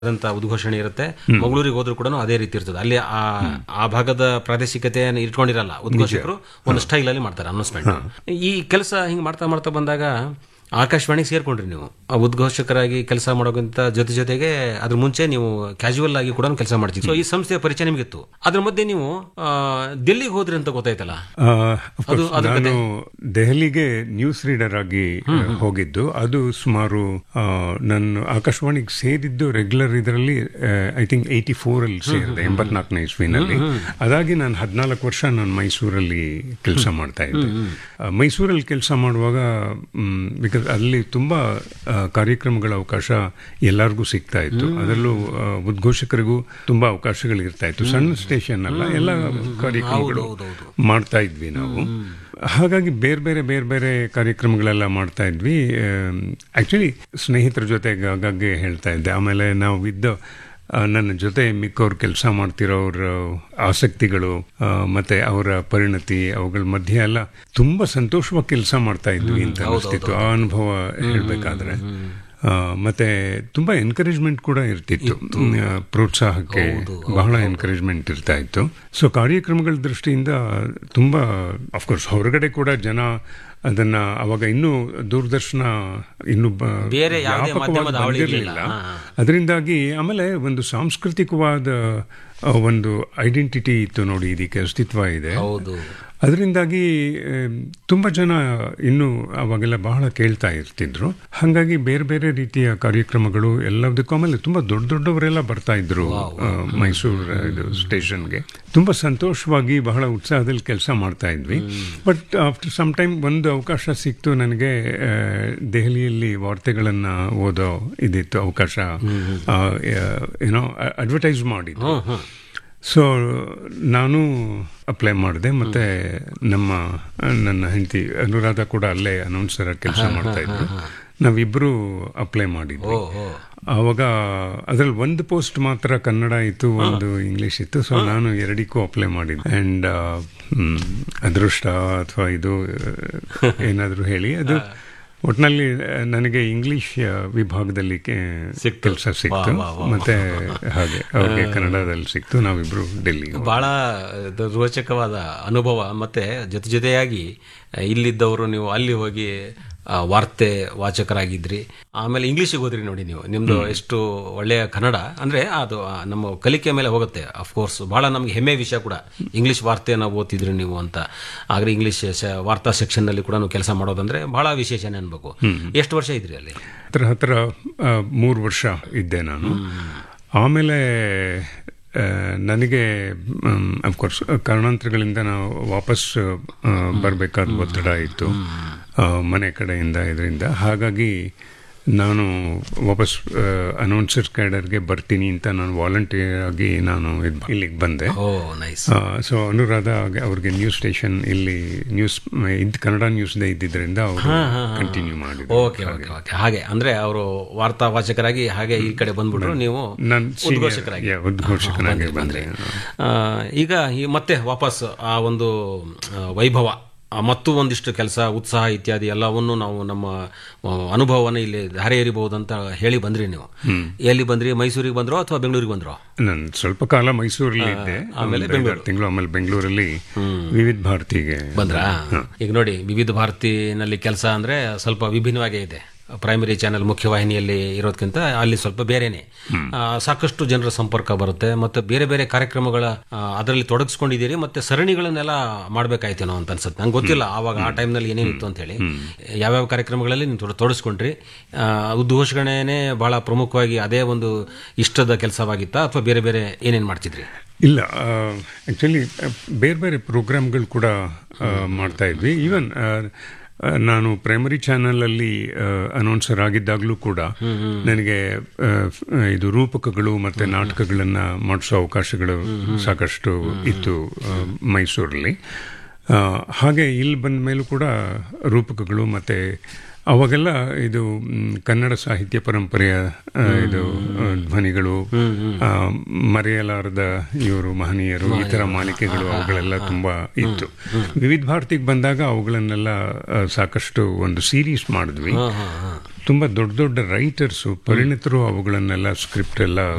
ಆದಂತ ಉದ್ಘೋಷಣೆ ಇರುತ್ತೆ ಮಂಗಳೂರಿಗೆ ಹೋದ್ರು ಕೂಡ ಅದೇ ರೀತಿ ಇರ್ತದೆ ಅಲ್ಲಿ ಆ ಆ ಭಾಗದ ಪ್ರಾದೇಶಿಕತೆಯನ್ನು ಇಟ್ಕೊಂಡಿರಲ್ಲ ಉದ್ಘೋಷಕರು ಒಂದು ಸ್ಟೈಲ್ ಅಲ್ಲಿ ಮಾಡ್ತಾರೆ ಅನೌನ್ಸ್ಮೆಂಟ್ ಈ ಕೆಲಸ ಹಿಂಗ್ ಮಾಡ್ತಾ ಮಾಡ್ತಾ ಬಂದಾಗ ಆಕಾಶವಾಣಿಗೆ ಸೇರ್ಕೊಂಡ್ರಿ ನೀವು ಆ ಉದ್ಘೋಷಕರಾಗಿ ಕೆಲಸ ಮಾಡೋಕ್ಕಿಂತ ಜೊತೆ ಜೊತೆಗೆ ಅದ್ರ ಮುಂಚೆ ನೀವು ಕ್ಯಾಶುವಲ್ ಆಗಿ ಕೂಡ ಕೆಲಸ ಮಾಡ್ತಿದ್ರಿ ಸೊ ಈ ಸಂಸ್ಥೆಯ ಪರಿಚಯ ನಿಮಗಿತ್ತು ಅದ್ರ ಮಧ್ಯೆ ನೀವು ಆ, ದಿಲ್ಲಿಗೆ ಹೋದ್ರಿ ಅಂತ ಗೊತ್ತಾಯ್ತಲ್ಲ ಆ, of course, ನಾನು ದೆಹಲಿಗೆ ನ್ಯೂಸ್ ರೀಡರ್ ಆಗಿ ಹೋಗಿದ್ದು ಅದು ಸುಮಾರು ಆ, ನನ್ನ ಆಕಾಶವಾಣಿಗೆ ಸೇರಿದ್ದು ರೆಗ್ಯುಲರ್ ಇದರಲ್ಲಿ ಐ ಥಿಂಕ್ ಏಯ್ಟಿ ಫೋರ್ ಅಲ್ಲಿ ಸೇರಿದೆ ಎಂಬತ್ನಾಲ್ಕನೇ ಇಸ್ವಿನಲ್ಲಿ ಅದಾಗಿ ನಾನು ಹದಿನಾಲ್ಕು ವರ್ಷ ನಾನು ಮೈಸೂರಲ್ಲಿ ಕೆಲಸ ಮಾಡ್ತಾ ಇದ್ದೆ ಆ, ಮೈಸೂರಲ್ಲಿ ಕೆಲಸ ಮಾಡುವಾಗ ಬಿಕಾಸ್ ಅಲ್ಲಿ ತುಂಬಾ ಆ, ಕಾರ್ಯಕ್ರಮಗಳ ಅವಕಾಶ ಎಲ್ಲರಿಗೂ ಸಿಗ್ತಾ ಇತ್ತು ಅದರಲ್ಲೂ ಆ, ಉದ್ಘೋಷಕರಿಗೂ ತುಂಬಾ ಅವಕಾಶಗಳು ಇರ್ತಾ ಇತ್ತು ಸಣ್ಣ ಸ್ಟೇಷನ್ ಅಲ್ಲ ಎಲ್ಲ ಕಾರ್ಯಕ್ರಮಗಳು ಮಾಡ್ತಾ ಇದ್ವಿ ನಾವು ಹಾಗಾಗಿ ಬೇರೆ ಬೇರೆ ಬೇರೆ ಬೇರೆ ಕಾರ್ಯಕ್ರಮಗಳೆಲ್ಲ ಮಾಡ್ತಾ ಇದ್ವಿ ಆಕ್ಚುಲಿ ಸ್ನೇಹಿತರ ಜೊತೆಗೆ ಆಗಾಗ್ಗೆ ಹೇಳ್ತಾ ಇದ್ದೆ ಆಮೇಲೆ ನಾವು ಇದ್ದ ಆ, ನನ್ನ ಜೊತೆ ಮಿಕ್ಕವ್ರು ಕೆಲಸ ಮಾಡ್ತಿರೋರ ಆಸಕ್ತಿಗಳು ಆ, ಮತ್ತೆ ಅವರ ಪರಿಣತಿ ಅವುಗಳ ಮಧ್ಯೆ ಎಲ್ಲ ತುಂಬಾ ಸಂತೋಷವಾಗಿ ಕೆಲಸ ಮಾಡ್ತಾ ಇದ್ವಿ ಅಂತ ಅನಿಸ್ತಿತ್ತು ಆ ಅನುಭವ ಹೇಳ್ಬೇಕಾದ್ರೆ ಆ, ಮತ್ತೆ ತುಂಬಾ ಎನ್ಕರೇಜ್ಮೆಂಟ್ ಕೂಡ ಇರ್ತಿತ್ತು ಆ, ಪ್ರೋತ್ಸಾಹಕ್ಕೆ ಬಹಳ ಎನ್ಕರೇಜ್ಮೆಂಟ್ ಇರ್ತಾ ಇತ್ತು ಸೊ ಕಾರ್ಯಕ್ರಮಗಳ ದೃಷ್ಟಿಯಿಂದ ತುಂಬಾ ಅಫ್ಕೋರ್ಸ್ ಹೊರಗಡೆ ಕೂಡ ಜನ ಅದನ್ನ ಅವಾಗ ಇನ್ನೂ ದೂರದರ್ಶನ ಇನ್ನು ಬ- ಬೇರೆ ಯಾವುದೇ ವ್ಯಾಪಕವಾಗಿ ಮಾಧ್ಯಮದ ಹಾವಳಿ ಬಂದಿರ್ಲಿಲ್ಲ. ಇರ್ಲಿಲ್ಲ. ಹಾ, ಅದರಿಂದಾಗಿ ಆಮೇಲೆ ಒಂದು ಸಾಂಸ್ಕೃತಿಕವಾದ ಆ, ಒಂದು ಐಡೆಂಟಿಟಿ ಇತ್ತು ನೋಡಿ ಇದಕ್ಕೆ ಅಸ್ತಿತ್ವ ಇದೆ ಹೌದು ಅದರಿಂದಾಗಿ ಆಮ್, ತುಂಬಾ ಜನ ಇನ್ನು ಅವಾಗೆಲ್ಲ ಬಹಳ ಕೇಳ್ತಾ ಇರ್ತಿದ್ರು ಹಾಗಾಗಿ ಬೇರೆ ಬೇರೆ ರೀತಿಯ ಕಾರ್ಯಕ್ರಮಗಳು ಎಲ್ಲದಕ್ಕೂ ಆಮೇಲೆ ತುಂಬಾ ದೊಡ್ಡ ದೊಡ್ಡವರೆಲ್ಲ ಬರ್ತಾ ಇದ್ರು ಆ, ಮೈಸೂರು ಇದು ಸ್ಟೇಷನ್ಗೆ ತುಂಬಾ ಸಂತೋಷವಾಗಿ ಬಹಳ ಉತ್ಸಾಹದಲ್ಲಿ ಕೆಲಸ ಮಾಡ್ತಾ ಇದ್ವಿ ಬಟ್ ಆಫ್ಟರ್ ಸಮ್ ಟೈಮ್ ಒಂದು ಅವಕಾಶ ಸಿಕ್ತು ನನಗೆ ಆ, ದೆಹಲಿಯಲ್ಲಿ ವಾರ್ತೆಗಳನ್ನ ಓದೋ ಇದಿತ್ತು ಅವಕಾಶ ಏನೋ ಅಡ್ವರ್ಟೈಸ್ ಮಾಡಿದ್ದು ಸೊ ನಾನು ಅಪ್ಲೈ ಮಾಡಿದೆ ಮತ್ತೆ ನಮ್ಮ ನನ್ನ ಹೆಂಡತಿ ಅನುರಾಧ ಕೂಡ ಅಲ್ಲೇ ಅನೌನ್ಸರ್ ಕೆಲಸ ಮಾಡ್ತಾ ಇದ್ರು ನಾವಿಬ್ರು ಅಪ್ಲೈ ಮಾಡಿದ್ವಿ ಆವಾಗ ಅದ್ರಲ್ಲಿ ಒಂದು ಪೋಸ್ಟ್ ಮಾತ್ರ ಕನ್ನಡ ಇತ್ತು ಒಂದು ಇಂಗ್ಲಿಷ್ ಇತ್ತು ಸೊ ನಾನು ಎರಡಕ್ಕೂ ಅಪ್ಲೈ ಮಾಡಿದ್ದೆ ಅಂಡ್ ಅದೃಷ್ಟ ಅಥವಾ ಇದು ಏನಾದರೂ ಹೇಳಿ ಅದು ಒಟ್ನಲ್ಲಿ ನನಗೆ ಇಂಗ್ಲಿಷ್ ವಿಭಾಗದಲ್ಲಿ ಕೆಲಸ ಸಿಕ್ತು ಮತ್ತೆ ಹಾಗೆ ಅವ್ರಿಗೆ ಕನ್ನಡದಲ್ಲಿ ಸಿಕ್ತು ನಾವಿಬ್ರು ಡೆಲ್ಲಿಗೆ ಬಹಳ ಇದು ರೋಚಕವಾದ ಅನುಭವ ಮತ್ತೆ ಜೊತೆ ಜೊತೆಯಾಗಿ ಇಲ್ಲಿದ್ದವರು ನೀವು ಅಲ್ಲಿ ಹೋಗಿ ಆ, ವಾರ್ತೆ ವಾಚಕರಾಗಿದ್ರಿ ಆಮೇಲೆ ಇಂಗ್ಲಿಷಿಗೆ ಹೋದ್ರಿ ನೋಡಿ ನೀವು ನಿಮ್ದು ಎಷ್ಟು ಒಳ್ಳೆಯ ಕನ್ನಡ ಅಂದ್ರೆ ಅದು ಆ, ನಮ್ಮ ಕಲಿಕೆ ಮೇಲೆ ಹೋಗುತ್ತೆ ಅಫ್ಕೋರ್ಸ್ ಬಹಳ ನಮ್ಗೆ ಹೆಮ್ಮೆ ವಿಷಯ ಕೂಡ ಇಂಗ್ಲಿಷ್ ವಾರ್ತೆಯನ್ನು ಓದ್ತಿದ್ರಿ ನೀವು ಅಂತ ಆಗ್ರೆ ಇಂಗ್ಲಿಷ್ ಶ- ವಾರ್ತಾ ಸೆಕ್ಷನ್ ನಲ್ಲಿ ಕೂಡ ಕೆಲಸ ಮಾಡೋದಂದ್ರೆ ಬಹಳ ವಿಶೇಷನೇ ಅನ್ಬೇಕು ಎಷ್ಟು ವರ್ಷ ಇದ್ರಿ ಅಲ್ಲಿ ಹತ್ರ ಹತ್ರ ಮೂರು ವರ್ಷ ಇದ್ದೆ ನಾನು ಆಮೇಲೆ ಆ, ನನಗೆ ಅಫ್ಕೋರ್ಸ್ ಕಾರಣಾಂತರಗಳಿಂದ ನಾವು ವಾಪಸ್ ಬರಬೇಕಾದ ಒತ್ತಡ ಇತ್ತು ಆ, ಮನೆ ಕಡೆಯಿಂದ ಇದರಿಂದ ಹಾಗಾಗಿ ನಾನು ವಾಪಸ್ ಅನೌನ್ಸರ್ ಕ್ಯಾಡರ್ಗೆ ಬರ್ತೀನಿ ಅಂತ ನಾನು ವಾಲಂಟಿಯರ್ ಆಗಿ ನಾನು ಇದ್- ಇಲ್ಲಿಗೆ ಬಂದೆ ಓ ನೈಸ್ ಸೊ ಅನುರಾಧ ಆಗ- ಅವ್ರಿಗೆ ನ್ಯೂಸ್ ಸ್ಟೇಷನ್ ಇಲ್ಲಿ ನ್ಯೂಸ್ ಇದ್ ಕನ್ನಡ ನ್ಯೂಸ್ದೇ ಇದ್ದಿದ್ದರಿಂದ ಅವರು ಕಂಟಿನ್ಯೂ ಮಾಡಿದ್ರು ಓಕೆ ಓಕೆ ಓಕೆ ಹಾಗೆ ಅಂದ್ರೆ ಅವರು ವಾರ್ತಾ ವಾಚಕರಾಗಿ ಹಾಗೆ ಈ ಕಡೆ ಬಂದ್ಬಿಟ್ರು ನೀವು ನಾನು senior- ಉದ್ಘೋಷಕರಾಗಿ yeah, ಉದ್ಘೋಷಕನಾಗಿ ಬಂದೆ ಆ, ಈಗ ಈ ಮತ್ತೆ ವಾಪಸ್ ಆ ಒಂದು ಆ, ವೈಭವ ಆ, ಮತ್ತು ಒಂದಿಷ್ಟು ಕೆಲಸ ಉತ್ಸಾಹ ಇತ್ಯಾದಿ ಎಲ್ಲವನ್ನು ನಾವು ನಮ್ಮ ಆ, ಅನುಭವವನ್ನು ಇಲ್ಲಿ ಧಾರೆ ಎರಿಬಹುದು ಅಂತ ಹೇಳಿ ಬಂದ್ರಿ ನೀವು ಎಲ್ಲಿ ಬಂದ್ರಿ ಮೈಸೂರಿಗೆ ಬಂದ್ರೋ ಅಥವಾ ಬೆಂಗಳೂರಿಗೆ ಬಂದ್ರೋ ನಾನು ಸ್ವಲ್ಪ ಕಾಲ ಮೈಸೂರಲ್ಲಿ ಇದ್ದೆ ಆಮೇಲೆ ತಿಂಗಳು ಆಮೇಲೆ ಬೆಂಗಳೂರಲ್ಲಿ ವಿವಿಧ ಭಾರತಿಗೆ ಬಂದ್ರಾ ಈಗ ನೋಡಿ ವಿವಿಧ ಭಾರತಿನಲ್ಲಿ ಕೆಲಸ ಅಂದ್ರೆ ಸ್ವಲ್ಪ ವಿಭಿನ್ನವಾಗೇ ಇದೆ ಪ್ರೈಮರಿ ಚಾನೆಲ್ ಮುಖ್ಯವಾಹಿನಿಯಲ್ಲಿ ಇರೋದಕ್ಕಿಂತ ಅಲ್ಲಿ ಸ್ವಲ್ಪ ಬೇರೆನೆ ಆ, ಸಾಕಷ್ಟು ಜನರ ಸಂಪರ್ಕ ಬರುತ್ತೆ ಮತ್ತೆ ಬೇರೆ ಬೇರೆ ಕಾರ್ಯಕ್ರಮಗಳ ಆ, ಅದರಲ್ಲಿ ತೊಡಗಿಸ್ಕೊಂಡಿದ್ದೀರಿ ಮತ್ತೆ ಸರಣಿಗಳನ್ನೆಲ್ಲ ಮಾಡ್ಬೇಕಾಯ್ತೇನೋ ಅಂತ ಅನ್ಸುತ್ತೆ ನಂಗೆ ಗೊತ್ತಿಲ್ಲ ಆವಾಗ ಆ ಟೈಮ್ನಲ್ಲಿ ಏನೇನಿತ್ತು ಅಂತ ಹೇಳಿ ಯಾವ್ಯಾವ ಕಾರ್ಯಕ್ರಮಗಳಲ್ಲಿ ನೀವು ತೊಡ- ತೊಡಗಿಸ್ಕೊಂಡ್ರಿ ಆ, ಉದ್ಘೋಷಣೆನೇ ಬಹಳ ಪ್ರಮುಖವಾಗಿ ಅದೇ ಒಂದು ಇಷ್ಟದ ಕೆಲಸವಾಗಿತ್ತಾ ಅಥವಾ ಬೇರೆ ಬೇರೆ ಏನೇನ್ ಮಾಡ್ತಿದ್ರಿ ಇಲ್ಲ ಆಕ್ಚುಲಿ ಬೇರೆ ಬೇರೆ ಪ್ರೋಗ್ರಾಮ್ಗಳು ಕೂಡ ಆ, ಮಾಡ್ತಾ ಇದ್ವಿ ಈವನ್ ನಾನು ಪ್ರೈಮರಿ ಚಾನಲಲ್ಲಿ ಅನೌನ್ಸರ್ ಆಗಿದ್ದಾಗಲೂ ಕೂಡ ನನಗೆ ಆ, ಇದು ರೂಪಕಗಳು ಮತ್ತೆ ನಾಟಕಗಳನ್ನ ಮಾಡಿಸೋ ಅವಕಾಶಗಳು ಸಾಕಷ್ಟು ಇತ್ತು ಆ, ಮೈಸೂರಲ್ಲಿ ಆ, ಹಾಗೆ ಇಲ್ಲಿ ಬಂದ ಮೇಲೂ ಕೂಡ ರೂಪಕಗಳು ಮತ್ತೆ ಅವಾಗೆಲ್ಲ ಇದು ಮ್, ಕನ್ನಡ ಸಾಹಿತ್ಯ ಪರಂಪರೆಯ ಆ, ಇದು ಆ, ಧ್ವನಿಗಳು ಆ, ಮರೆಯಲಾರದ ಇವರು ಮಹನೀಯರು ಈ ತರ ಮಾಲಿಕೆಗಳು ಅವುಗಳೆಲ್ಲ ತುಂಬಾ ಇತ್ತು ವಿವಿಧ ಭಾರತಿಗೆ ಬಂದಾಗ ಅವುಗಳನ್ನೆಲ್ಲ ಆ, ಸಾಕಷ್ಟು ಒಂದು ಸೀರೀಸ್ ಮಾಡಿದ್ವಿ ತುಂಬಾ ದೊಡ್ಡ ದೊಡ್ಡ ರೈಟರ್ಸು ಪರಿಣಿತರು ಅವುಗಳನ್ನೆಲ್ಲ ಸ್ಕ್ರಿಪ್ಟ್ ಎಲ್ಲ